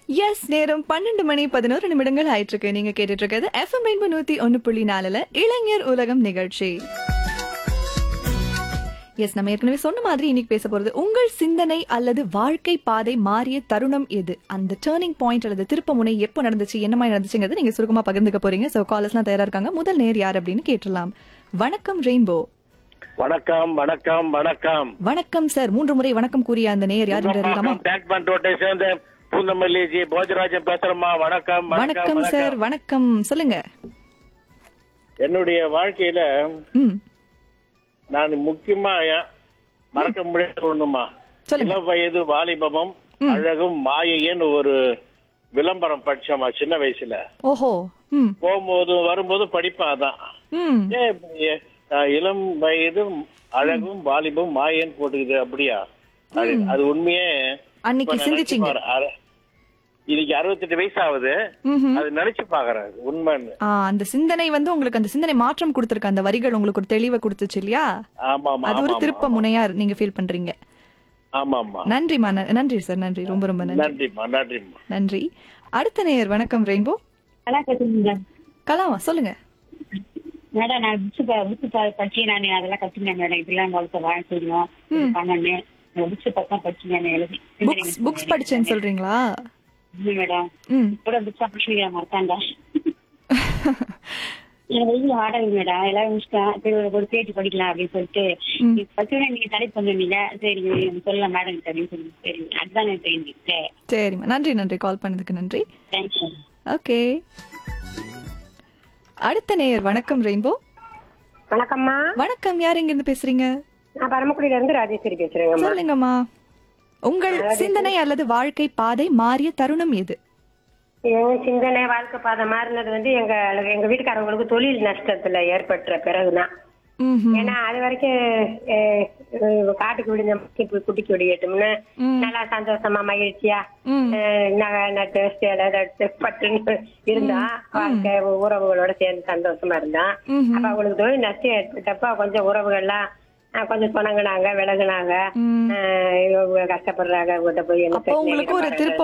S நேரம் பன்னெண்டு மணி பதினோரு நிமிடங்கள் ஆயிட்டு இருக்கு நீங்க கேட்டுட்டு இருக்கிறது எஃப்எம் ரெயின்போ நூத்தி ஒன்னு புள்ளி நாலுல இளைஞர் உலகம் நிகழ்ச்சி எஸ் நம்ம ஏற்கனவே சொன்ன மாதிரி இன்னைக்கு பேச போறது உங்கள் சிந்தனை அல்லது வாழ்க்கை பாதை மாறிய தருணம் எது அந்த டேர்னிங் பாயிண்ட் அல்லது திருப்ப முனை எப்போ நடந்துச்சு என்ன மாதிரி நடந்துச்சுங்கிறது நீங்க சுருக்கமா பகிர்ந்துக்க போறீங்க சோ காலர்ஸ்லாம் தயாரா இருக்காங்க முதல் நேர் யார் அப்படின்னு கேட்டுடலாம் வணக்கம் ரெயின்போ வணக்கம் வணக்கம் வணக்கம் வணக்கம் சார் மூன்று முறை வணக்கம் கூறிய அந்த நேயர் யார் என்று அறியலாமா டேக் பண்ரோட்டை சேர்ந்த பூந்தமல்லி ஜி போஜராஜன் பேசுறேம்மா வணக்கம் வணக்கம் சார் வணக்கம் சொல்லுங்க என்னுடைய வாழ்க்கையில ம் நான் முக்கியமா மறக்க முடியாத ஒண்ணுமா சொல்லுங்க இளம் வயது வாலிபமும் அழகும் மாயைன்னு ஒரு விளம்பரம் படிச்சோமா சின்ன வயசுல ஓஹோ ம் போகும்போதும் வரும்போதும் படிப்பேன் அதான் ம் ஏன் இப்படி, அஹ், இளம் வயதும் அழகும் வாலிபம் மாயன்னு போட்டுக்குது அப்படியா அது அது உண்மையே அன்னைக்கு இப்ப நினைச்சு சிந்திச்சீங்க பாரு. அற- இன்னைக்கு அறுபத்தெட்டு வயசு ஆகுது ம்ஹும். அது நினைச்சு பாக்குறேன் உண்மைன்னு ஆ, அந்த சிந்தனை வந்து உங்களுக்கு அந்த சிந்தனை மாற்றம் கொடுத்திருக்கு அந்த வரிகள் உங்களுக்கு ஒரு தெளிவை கொடுத்துச்சு இல்லையா ஆமா ஆமா அது ஒரு ஆமா, திருப்ப முனையா நீங்க ஃபீல் பண்றீங்க ஆமா ஆமா நன்றிமா ந- நன்றி சார் நன்றி ரொம்ப ரொம்ப நன்றி நன்றிம்மா நன்றிம்மா நன்றி அடுத்த நேயர் வணக்கம் ரெயின்போ நல்லா கத்துக்குங்க கலாமா சொல்லுங்க மேடம் நான் புக்ஸ் புக்ஸ் படிச்சு நான் அதெல்லாம் கத்துக்கினேன் மேடம் இப்படிலாம் உங்களுக்கு வாழ தெரியும் இது பண்ணணும் புக்ஸ் பக்கம் படிச்சு நான் எழுதி புக்ஸ் புக்ஸ் படிச்சேன்னு சொல்றீங்களா இல்லை மேடம் ம் கூட புக்ஸ் படிச்சு மறக்காங்க எனக்கு வெளியில ஆடல் மேடம் எல்லாரும் முடிச்சிட்டேன் சரி ஒரு- ஒரு பேஜ் படிக்கலாம் அப்படின்னு சொல்லிட்டு ம். பச்சுனா நீங்க தடை பண்ணுவீங்க சரி சொல்லலாம் மேடம் அப்படின்னு சொல்லி சரி அதுதான் எனக்கு தெரிஞ்சு சரிம்மா நன்றி நன்றி கால் பண்ணதுக்கு நன்றி தேங்க்யூ ஓகே அடுத்த நேயர் வணக்கம் ரெயின்போ வணக்கம்மா வணக்கம் யார் இங்க இருந்து பேசுறீங்க நான் பரமக்குடியில இருந்து ராஜேஸ்வரி பேசுறேங்கம்மா சொல்லுங்கம்மா உங்கள் சிந்தனை அல்லது வாழ்க்கை பாதை மாறிய தருணம் எது என் சிந்தனை வாழ்க்கை பாதை மாறினது வந்து எங்க எங்க வீட்டுக்காரங்களுக்கு தொழில் நஷ்டத்துல ஏற்பட்ட பிறகுதான் ம்ஹும். ஏன்னா அது வரைக்கும் அஹ், அஹ், காட்டுக்கு விடுஞ்ச மக்கள் குட்டிக்கு விடியட்டும்னு நல்லா சந்தோஷமா மகிழ்ச்சியா ம். அஹ், நகை நட்டு சேலை நட்டு பட்டுன்னு இருந்தோம் வாழ்க்கை உறவுகளோட சேர்ந்து சந்தோஷமா இருந்தோம் ம்ஹும். அப்ப அவங்களுக்கு தொழில் நஷ்டம் ஏற்பட்டப்ப கொஞ்சம் உறவுகள்லாம் அஹ், கொஞ்சம் சொனங்கினாங்க விலகுனாங்க ம். அஹ், இவங்க கஷ்டப்படுறாங்க இவங்ககிட்ட போய் என்ன அப்போ உங்களுக்கு ஒரு திருப்ப